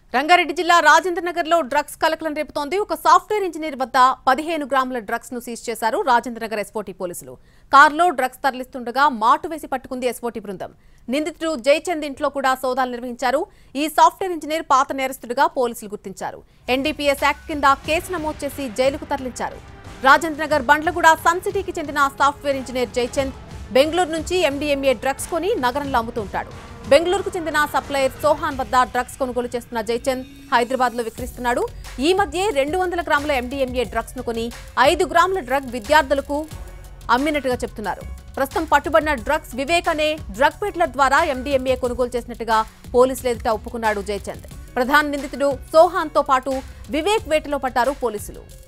రంగారెడ్డి జిల్లా రాజేంద్రనగర్ లో డ్రగ్స్ కలకలం రేపుతోంది ఒక సాఫ్ట్వేర్ ఇంజనీర్ వద్ద పదిహేను గ్రాముల డ్రగ్స్ ను సీజ్ చేశారు రాజేంద్రనగర్ ఎస్పోటీ పోలీసులు కారులో డ్రగ్స్ తరలిస్తుండగా మాటు వేసి పట్టుకుంది ఎస్పోటీ బృందం నిందితుడు జయచంద్ ఇంట్లో కూడా సోదాలు నిర్వహించారు ఈ సాఫ్ట్వేర్ ఇంజనీర్ పాత నేరస్తుడిగా పోలీసులు గుర్తించారు ఎన్డీపీఎస్ యాక్ట్ కింద కేసు నమోదు చేసి జైలుకు తరలించారు రాజేంద్రనగర్ బండ్లగూడ సన్ సిటీకి చెందిన సాఫ్ట్వేర్ ఇంజనీర్ జయచంద్ బెంగళూరు నుంచి ఎండీఎంఏ డ్రగ్స్ కొని నగరంలో అమ్ముతూ ఉంటాడు బెంగళూరుకు చెందిన సప్లయర్ సోహాన్ వద్ద డ్రగ్స్ కొనుగోలు చేస్తున్న జయచంద్ హైదరాబాద్ లో విక్రయిస్తున్నాడు ఈ మధ్య రెండు వందల గ్రాముల ఎండీఎంఏ డ్రగ్స్ ను కొని ఐదు గ్రాముల డ్రగ్ విద్యార్థులకు అమ్మినట్టుగా చెప్తున్నారు ప్రస్తుతం పట్టుబడిన డ్రగ్స్ వివేక్ అనే డ్రగ్ పెట్లర్ ద్వారా ఎండీఎంఏ కొనుగోలు చేసినట్టుగా పోలీసులు ఎదుట ఒప్పుకున్నాడు జయచంద్ ప్రధాన నిందితుడు సోహాన్ తో పాటు వివేక్ వేటలో పట్టారు పోలీసులు